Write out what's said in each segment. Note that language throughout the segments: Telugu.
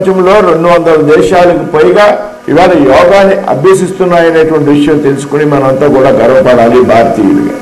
ప్రపంచంలో రెండు వందల దేశాలకు పైగా ఇవాళ యోగాని అభ్యసిస్తున్నాయనేటువంటి విషయం తెలుసుకుని మనంతా కూడా గర్వపడాలి భారతీయులుగా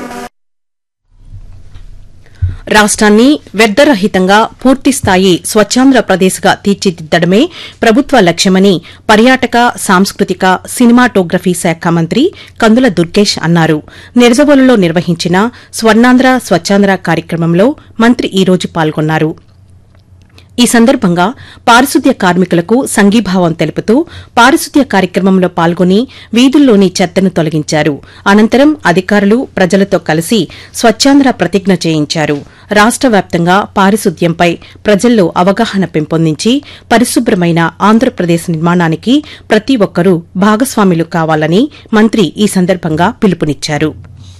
రాష్ట్రాన్ని వ్యర్థరహితంగా పూర్తిస్థాయి స్వచ్ఛాంధ్ర ప్రదేశ్గా తీర్చిదిద్దడమే ప్రభుత్వ లక్ష్యమని పర్యాటక సాంస్కృతిక సినిమాటోగ్రఫీ శాఖ మంత్రి కందుల దుర్గేష్ అన్నారు నిరజవోలులో నిర్వహించిన స్వర్ణాంధ్ర స్వచ్ఛాంధ్ర కార్యక్రమంలో మంత్రి ఈ రోజు పాల్గొన్నారు ఈ సందర్భంగా పారిశుద్ధ్య కార్మికులకు సంఘీభావం తెలుపుతూ పారిశుద్ధ్య కార్యక్రమంలో పాల్గొని వీధుల్లోని చెత్తను తొలగించారు అనంతరం అధికారులు ప్రజలతో కలిసి స్వచ్ఛాంధ్ర ప్రతిజ్ఞ చేయించారు రాష్ట వ్యాప్తంగా పారిశుద్ధ్యంపై ప్రజల్లో అవగాహన పెంపొందించి పరిశుభ్రమైన ఆంధ్రప్రదేశ్ నిర్మాణానికి ప్రతి ఒక్కరూ భాగస్వాములు కావాలని మంత్రి ఈ సందర్భంగా పిలుపునిచ్చారు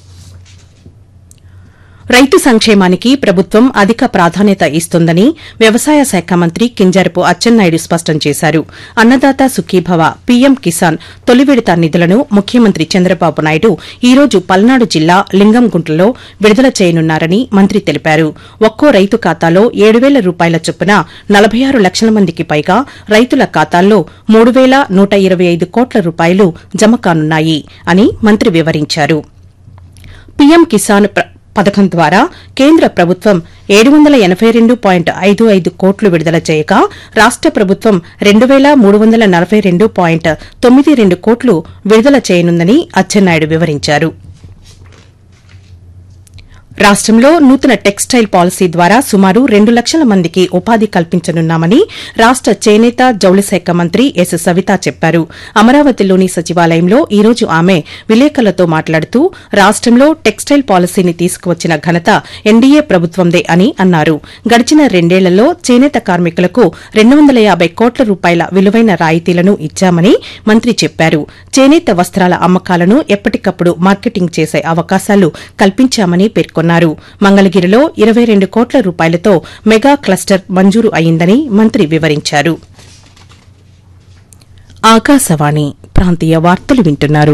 రైతు సంక్షేమానికి ప్రభుత్వం అధిక ప్రాధాన్యత ఇస్తుందని వ్యవసాయ శాఖ మంత్రి కింజరపు అచ్చెన్నాయుడు స్పష్టం చేశారు అన్నదాత సుఖీభవ పీఎం కిసాన్ తొలి విడత నిధులను ముఖ్యమంత్రి చంద్రబాబు నాయుడు ఈ రోజు పల్నాడు జిల్లా లింగంగుంటలో విడుదల చేయనున్నారని మంత్రి తెలిపారు ఒక్కో రైతు ఖాతాలో ఏడు వేల రూపాయల చొప్పున నలభై ఆరు లక్షల మందికి పైగా రైతుల ఖాతాల్లో మూడు వేల నూట ఇరవై ఐదు కోట్ల రూపాయలు జమ కానున్నాయి అని మంత్రి వివరించారు పీఎం కిసాన్ ప్ర- పథకం ద్వారా కేంద్ర ప్రభుత్వం ఏడు వందల ఎనబై రెండు పాయింట్ ఐదు ఐదు కోట్లు విడుదల చేయగా రాష్ట ప్రభుత్వం రెండు వేల మూడు వందల నలభై రెండు పాయింట్ తొమ్మిది రెండు కోట్లు విడుదల చేయనుందని అచ్చెన్నాయుడు వివరించారు రాష్టంలో నూతన టెక్స్టైల్ పాలసీ ద్వారా సుమారు రెండు లక్షల మందికి ఉపాధి కల్పించనున్నామని రాష్ట చేనేత జౌళి శాఖ మంత్రి ఎస్ సవిత చెప్పారు అమరావతిలోని సచివాలయంలో ఈ రోజు ఆమె విలేకరులతో మాట్లాడుతూ రాష్టంలో టెక్స్టైల్ పాలసీని తీసుకువచ్చిన ఘనత ఎన్డీఏ ప్రభుత్వందే అని అన్నారు గడిచిన రెండేళ్లలో చేనేత కార్మికులకు రెండు వందల యాబై కోట్ల రూపాయల విలువైన రాయితీలను ఇచ్చామని మంత్రి చెప్పారు చేనేత వస్త్రాల అమ్మకాలను ఎప్పటికప్పుడు మార్కెటింగ్ చేసే అవకాశాలు కల్పించామని పేర్కొన్నారు మంగళగిరిలో ఇరవై రెండు కోట్ల రూపాయలతో మెగా క్లస్టర్ మంజూరు అయిందని మంత్రి వివరించారు ఆకాశవాణి ప్రాంతీయ వార్తలు వింటున్నారు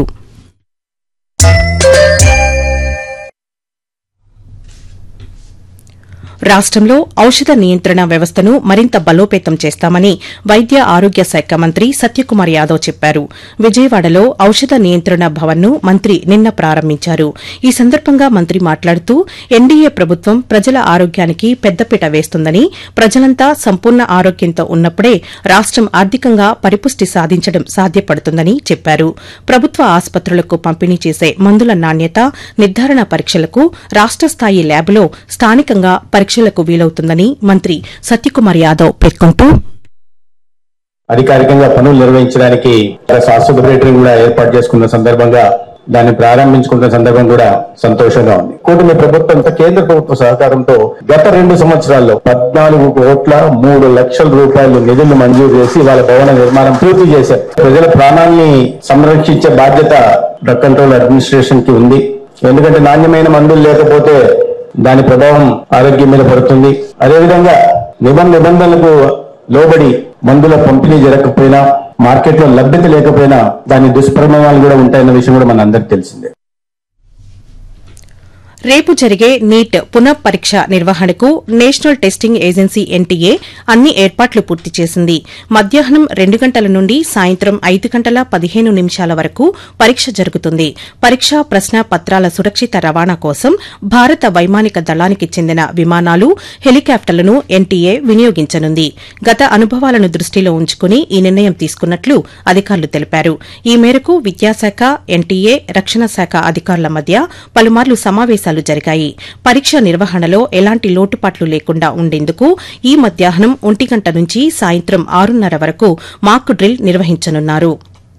రాష్టంలో ఔషధ నియంత్రణ వ్యవస్థను మరింత బలోపేతం చేస్తామని వైద్య ఆరోగ్య శాఖ మంత్రి సత్యకుమార్ యాదవ్ చెప్పారు విజయవాడలో ఔషధ నియంత్రణ భవన్ను మంత్రి నిన్న ప్రారంభించారు ఈ సందర్భంగా మంత్రి మాట్లాడుతూ ఎన్డీఏ ప్రభుత్వం ప్రజల ఆరోగ్యానికి పెద్దపీట వేస్తుందని ప్రజలంతా సంపూర్ణ ఆరోగ్యంతో ఉన్నప్పుడే రాష్టం ఆర్థికంగా పరిపుష్టి సాధించడం సాధ్యపడుతుందని చెప్పారు ప్రభుత్వ ఆసుపత్రులకు పంపిణీ చేసే మందుల నాణ్యత నిర్ధారణ పరీక్షలకు రాష్ట స్థాయి ల్యాబ్లో స్థానికంగా పరీక్షలకు వీలవుతుందని మంత్రి సత్యకుమార్ యాదవ్ పేర్కొంటూ అధికారికంగా పనులు నిర్వహించడానికి ఆసుపత్రి కూడా ఏర్పాటు చేసుకున్న సందర్భంగా దాన్ని ప్రారంభించుకున్న సందర్భం కూడా సంతోషంగా ఉంది కూటమి ప్రభుత్వం కేంద్ర ప్రభుత్వ సహకారంతో గత రెండు సంవత్సరాల్లో పద్నాలుగు కోట్ల మూడు లక్షల రూపాయలు నిధులు మంజూరు చేసి వాళ్ళ భవన నిర్మాణం పూర్తి చేశారు ప్రజల ప్రాణాన్ని సంరక్షించే బాధ్యత డ్రగ్ కంట్రోల్ అడ్మినిస్ట్రేషన్ కి ఉంది ఎందుకంటే నాణ్యమైన మందులు లేకపోతే దాని ప్రభావం ఆరోగ్యం మీద పడుతుంది అదేవిధంగా నిబంధ నిబంధనలకు లోబడి మందుల పంపిణీ జరగకపోయినా మార్కెట్లో లభ్యత లేకపోయినా దాని దుష్పరిణామాలు కూడా ఉంటాయన్న విషయం కూడా మన అందరికి తెలిసిందే రేపు జరిగే నీట్ పునః పరీక్ష నిర్వహణకు నేషనల్ టెస్టింగ్ ఏజెన్సీ ఎన్టీఏ అన్ని ఏర్పాట్లు పూర్తి చేసింది మధ్యాహ్నం రెండు గంటల నుండి సాయంత్రం ఐదు గంటల పదిహేను నిమిషాల వరకు పరీక్ష జరుగుతుంది పరీక్షా ప్రశ్న పత్రాల సురక్షిత రవాణా కోసం భారత వైమానిక దళానికి చెందిన విమానాలు హెలికాప్టర్లను ఎన్టీఏ వినియోగించనుంది గత అనుభవాలను దృష్టిలో ఉంచుకుని ఈ నిర్ణయం తీసుకున్నట్లు అధికారులు తెలిపారు ఈ మేరకు విద్యాశాఖ ఎన్టీఏ రక్షణ శాఖ అధికారుల మధ్య పలుమార్లు సమావేశాలు జరిగాయి పరీక్ష నిర్వహణలో ఎలాంటి లోటుపాట్లు లేకుండా ఉండేందుకు ఈ మధ్యాహ్నం ఒంటి గంట నుంచి సాయంత్రం ఆరున్నర వరకు మాక్ డ్రిల్ నిర్వహించనున్నారు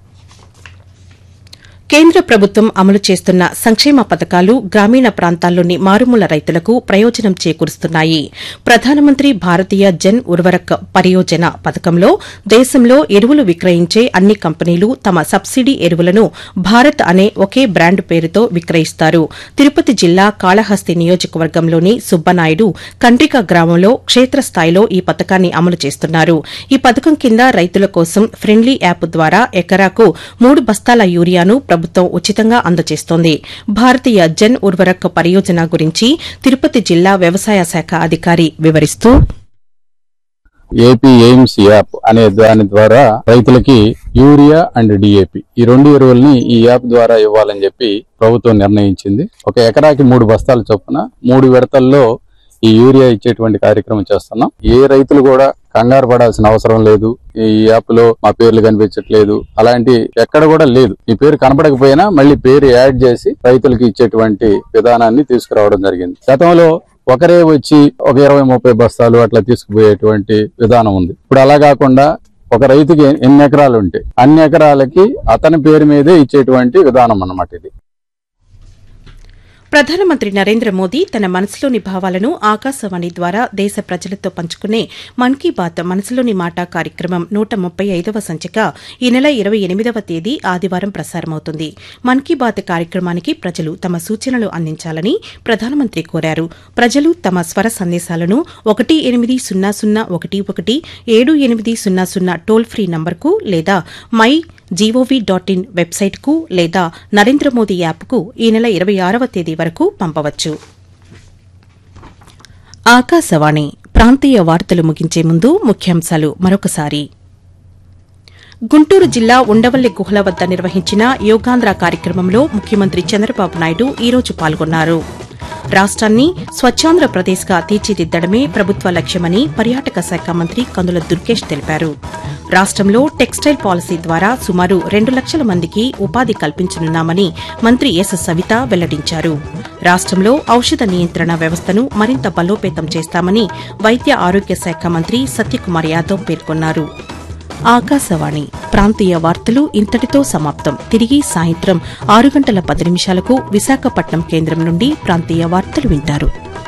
కేంద్ర ప్రభుత్వం అమలు చేస్తున్న సంక్షేమ పథకాలు గ్రామీణ ప్రాంతాల్లోని మారుమూల రైతులకు ప్రయోజనం చేకూరుస్తున్నాయి ప్రధానమంత్రి భారతీయ జన్ ఉర్వరక్ పరియోజన పథకంలో దేశంలో ఎరువులు విక్రయించే అన్ని కంపెనీలు తమ సబ్సిడీ ఎరువులను భారత్ అనే ఒకే బ్రాండ్ పేరుతో విక్రయిస్తారు తిరుపతి జిల్లా కాళహస్తి నియోజకవర్గంలోని సుబ్బనాయుడు కండ్రిక గ్రామంలో క్షేత్రస్థాయిలో ఈ పథకాన్ని అమలు చేస్తున్నారు ఈ పథకం కింద రైతుల కోసం ఫ్రెండ్లీ యాప్ ద్వారా ఎకరాకు మూడు బస్తాల యూరియాను ప్రభుత్వం ఉచితంగా అందజేస్తోంది భారతీయ జన్ ఉర్వరక్ పరియోజన గురించి తిరుపతి జిల్లా వ్యవసాయ శాఖ అధికారి వివరిస్తూ ఏపీ ఎయిమ్స్ యాప్ అనే దాని ద్వారా రైతులకి యూరియా అండ్ డిఏపి ఈ రెండు ఎరువుల్ని ఈ యాప్ ద్వారా ఇవ్వాలని చెప్పి ప్రభుత్వం నిర్ణయించింది ఒక ఎకరాకి మూడు బస్తాల చొప్పున మూడు విడతల్లో ఈ యూరియా ఇచ్చేటువంటి కార్యక్రమం చేస్తున్నాం ఏ రైతులు కూడా కంగారు పడాల్సిన అవసరం లేదు ఈ యాప్ లో మా పేర్లు కనిపించట్లేదు అలాంటి ఎక్కడ కూడా లేదు ఈ పేరు కనపడకపోయినా మళ్ళీ పేరు యాడ్ చేసి రైతులకి ఇచ్చేటువంటి విధానాన్ని తీసుకురావడం జరిగింది గతంలో ఒకరే వచ్చి ఒక ఇరవై ముప్పై బస్తాలు అట్లా తీసుకుపోయేటువంటి విధానం ఉంది ఇప్పుడు అలా కాకుండా ఒక రైతుకి ఎన్ని ఎకరాలు ఉంటే అన్ని ఎకరాలకి అతని పేరు మీదే ఇచ్చేటువంటి విధానం అన్నమాట ఇది ప్రధానమంత్రి నరేంద్ర మోదీ తన మనసులోని భావాలను ఆకాశవాణి ద్వారా దేశ ప్రజలతో పంచుకునే మన్ కీ బాత్ మనసులోని మాట కార్యక్రమం నూట ముప్పై ఐదవ సంచిక ఈ నెల ఇరవై ఎనిమిదవ తేదీ ఆదివారం ప్రసారమవుతుంది మన్ కీ బాత్ కార్యక్రమానికి ప్రజలు తమ సూచనలు అందించాలని ప్రధానమంత్రి కోరారు ప్రజలు తమ స్వర సందేశాలను ఒకటి ఎనిమిది సున్నా సున్నా ఒకటి ఒకటి ఏడు ఎనిమిది సున్నా సున్నా టోల్ ఫ్రీ నంబర్కు లేదా మై జీఓవీ డాట్ ఇన్ వెబ్సైట్కు లేదా నరేంద్ర మోదీ యాప్కు ఈ నెల ఇరవై ఆరవ తేదీ వరకు పంపవచ్చు ఆకాశవాణి ప్రాంతీయ వార్తలు ముగించే ముందు ముఖ్యాంశాలు మరొకసారి గుంటూరు జిల్లా ఉండవల్లి గుహల వద్ద నిర్వహించిన యోగాంధ్ర కార్యక్రమంలో ముఖ్యమంత్రి చంద్రబాబు నాయుడు ఈరోజు పాల్గొన్నారు రాష్ట్రాన్ని స్వచ్ఛాంధ్రప్రదేశ్గా తీర్చిదిద్దడమే ప్రభుత్వ లక్ష్యమని పర్యాటక శాఖ మంత్రి కందుల దుర్గేష్ తెలిపారు రాష్ట్రంలో టెక్స్టైల్ పాలసీ ద్వారా సుమారు రెండు లక్షల మందికి ఉపాధి కల్పించనున్నామని మంత్రి ఎస్ సవిత వెల్లడించారు రాష్ట్రంలో ఔషధ నియంత్రణ వ్యవస్థను మరింత బలోపేతం చేస్తామని వైద్య ఆరోగ్య శాఖ మంత్రి సత్యకుమార్ యాదవ్ పేర్కొన్నారు ఆకాశవాణి ప్రాంతీయ వార్తలు ఇంతటితో సమాప్తం తిరిగి సాయంత్రం ఆరు గంటల పది నిమిషాలకు విశాఖపట్నం కేంద్రం నుండి ప్రాంతీయ వార్తలు వింటారు